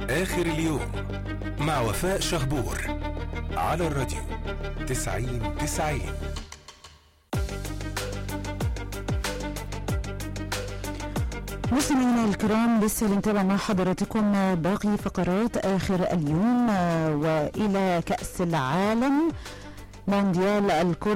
آخر اليوم مع وفاء شهبور على الراديو تسعين تسعين مستمعينا الكرام لسه بنتابع مع حضراتكم باقي فقرات اخر اليوم آه، والى كاس العالم مونديال الكرة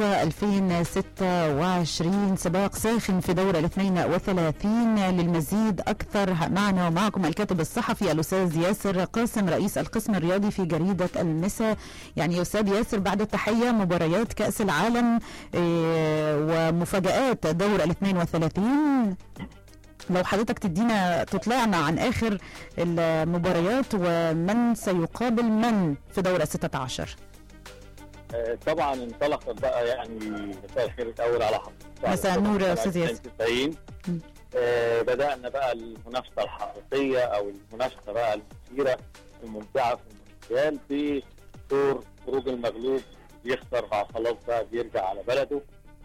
2026 سباق ساخن في دور ال 32 للمزيد أكثر معنا ومعكم الكاتب الصحفي الأستاذ ياسر قاسم رئيس القسم الرياضي في جريدة المسا يعني أستاذ ياسر بعد التحية مباريات كأس العالم آه، ومفاجآت دور ال 32 لو حضرتك تدينا تطلعنا عن اخر المباريات ومن سيقابل من في دور 16 آه، طبعا انطلق بقى يعني مساء الخير الاول على حضرتك مساء النور يا أستاذ ياسر. 90 م. آه بدانا بقى المنافسه الحقيقيه او المنافسه بقى المثيره الممتعه في المونديال بدور خروج المغلوب بيخسر بقى خلاص بقى بيرجع على بلده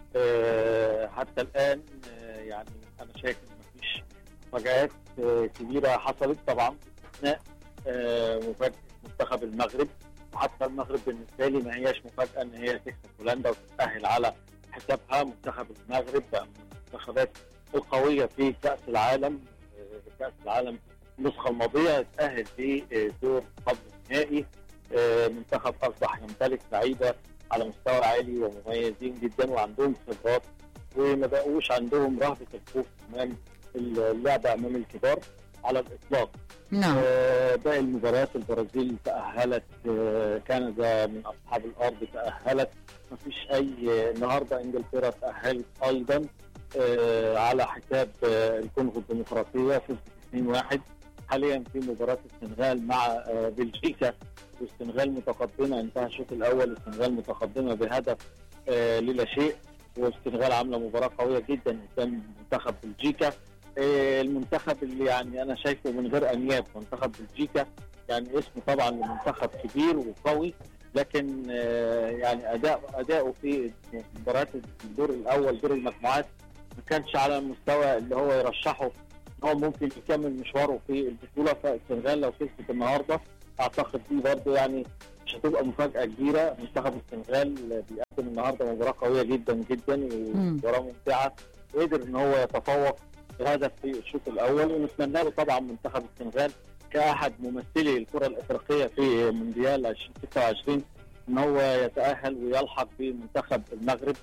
آه حتى الان آه يعني انا شايف ان مفيش مفاجآت آه كبيره حصلت طبعا باستثناء آه مفاجاه منتخب المغرب وحتى المغرب بالنسبه لي ما هياش مفاجاه ان هي تكسب هولندا وتتاهل على حسابها منتخب المغرب بقى من المنتخبات القويه في كاس العالم آه، كاس العالم النسخه الماضيه اتاهل في آه، دور قبل النهائي آه، منتخب اصبح يمتلك لعيبه على مستوى عالي ومميزين جدا وعندهم خبرات وما بقوش عندهم رهبه الخوف امام اللعبه امام الكبار على الاطلاق نعم آه، باقي المباريات البرازيل تأهلت آه، كندا من أصحاب الأرض تأهلت ما فيش أي آه، النهاردة إنجلترا تأهلت أيضا آه، على حساب آه، الكونغو الديمقراطية فزت 2-1 حاليا في مباراة السنغال مع آه، بلجيكا والسنغال متقدمة انتهى الشوط الأول السنغال متقدمة بهدف آه، للا شيء والسنغال عاملة مباراة قوية جدا قدام منتخب بلجيكا آه، المنتخب اللي يعني انا شايفه من غير انياب منتخب بلجيكا يعني اسمه طبعا لمنتخب كبير وقوي لكن آه، يعني اداء اداؤه في مباريات الدور الاول دور المجموعات ما كانش على المستوى اللي هو يرشحه ان هو ممكن يكمل مشواره في البطوله فالسنغال لو كسبت النهارده اعتقد دي برضه يعني مش هتبقى مفاجاه كبيره منتخب السنغال بيقدم النهارده مباراه قويه جدا جدا ومباراه ممتعه وقدر ان هو يتفوق بهدف في الشوط الاول ونتمنى له طبعا منتخب السنغال كاحد ممثلي الكره الافريقيه في مونديال 2026 ان هو يتاهل ويلحق بمنتخب المغرب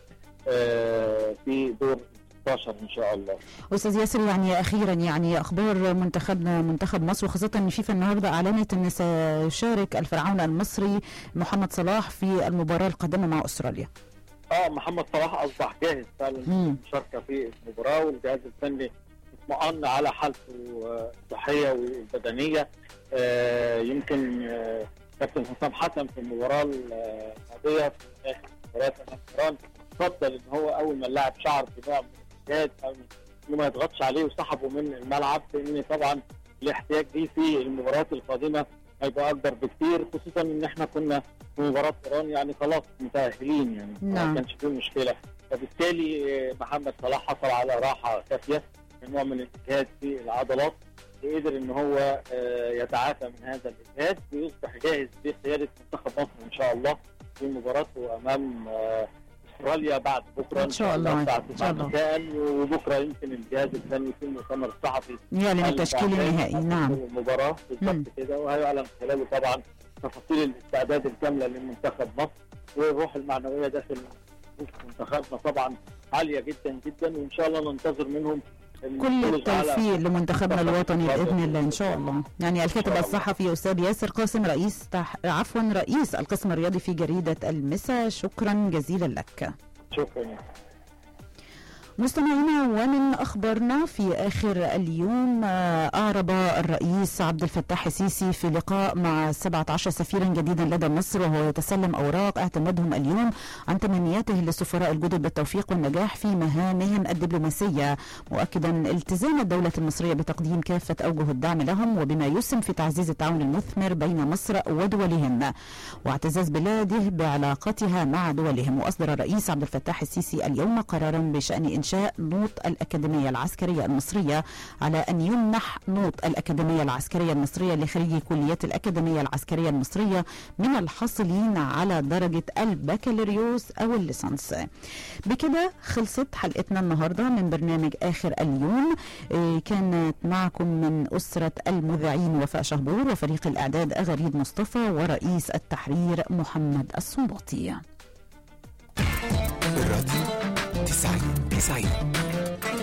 آه، في دور 16 ان شاء الله. استاذ ياسر يعني اخيرا يعني اخبار منتخبنا منتخب مصر وخاصه ان فيفا النهارده اعلنت ان سيشارك الفرعون المصري محمد صلاح في المباراه القادمه مع استراليا اه محمد صلاح اصبح جاهز فعلا مم. للمشاركه في المباراه والجهاز الفني اطمأن على حالته آه، الصحيه والبدنيه آه، يمكن آه، كابتن حسام حسن في المباراه الماضيه في اخر مباراه امام ايران فضل ان هو اول ما اللاعب شعر بنوع من الاجهاد او انه ما يضغطش عليه وسحبه من الملعب لان طبعا الاحتياج ليه في المباريات القادمه هيبقى اكبر بكتير خصوصا ان احنا كنا في مباراه ايران يعني خلاص متاهلين يعني نعم. ما كانش فيه مشكله فبالتالي آه، محمد صلاح حصل على راحه كافيه من نوع من الاجهاد في العضلات قدر ان هو آه، يتعافى من هذا الاجهاد ويصبح جاهز لقياده منتخب مصر ان شاء الله في مباراته امام آه، استراليا بعد بكره إن شاء الله. الساعه إن شاء 9 الله. مساء وبكره يمكن الجهاز الفني في المؤتمر الصحفي يعلن هل التشكيل بعدين النهائي نعم المباراه مم. بالضبط كده وهيعلن خلاله طبعا تفاصيل الاستعداد الكامله لمنتخب مصر والروح المعنويه داخل منتخبنا طبعا عاليه جدا جدا وان شاء الله ننتظر منهم كل الفوز على التوفيق لمنتخبنا الوطني باذن الله ان شاء الله يعني الكاتب إن شاء الله. الصحفي استاذ ياسر قاسم رئيس تح... عفوا رئيس القسم الرياضي في جريده المسا شكرا جزيلا لك شكرا مستمعينا ومن اخبارنا في اخر اليوم آه، اعرب الرئيس عبد الفتاح السيسي في لقاء مع 17 سفيرا جديدا لدى مصر وهو يتسلم اوراق اعتمادهم اليوم عن تمنياته للسفراء الجدد بالتوفيق والنجاح في مهامهم الدبلوماسيه مؤكدا التزام الدوله المصريه بتقديم كافه اوجه الدعم لهم وبما يسهم في تعزيز التعاون المثمر بين مصر ودولهم واعتزاز بلاده بعلاقتها مع دولهم واصدر الرئيس عبد الفتاح السيسي اليوم قرارا بشان انشاء إنشاء نوط الأكاديمية العسكرية المصرية على أن يمنح نوط الأكاديمية العسكرية المصرية لخريجي كليات الأكاديمية العسكرية المصرية من الحاصلين على درجة البكالوريوس أو الليسانس بكده خلصت حلقتنا النهاردة من برنامج آخر اليوم إيه، كانت معكم من أسرة المذيعين وفاء شهبور وفريق الإعداد أغريد مصطفى ورئيس التحرير محمد السنباطي الراديو 90 90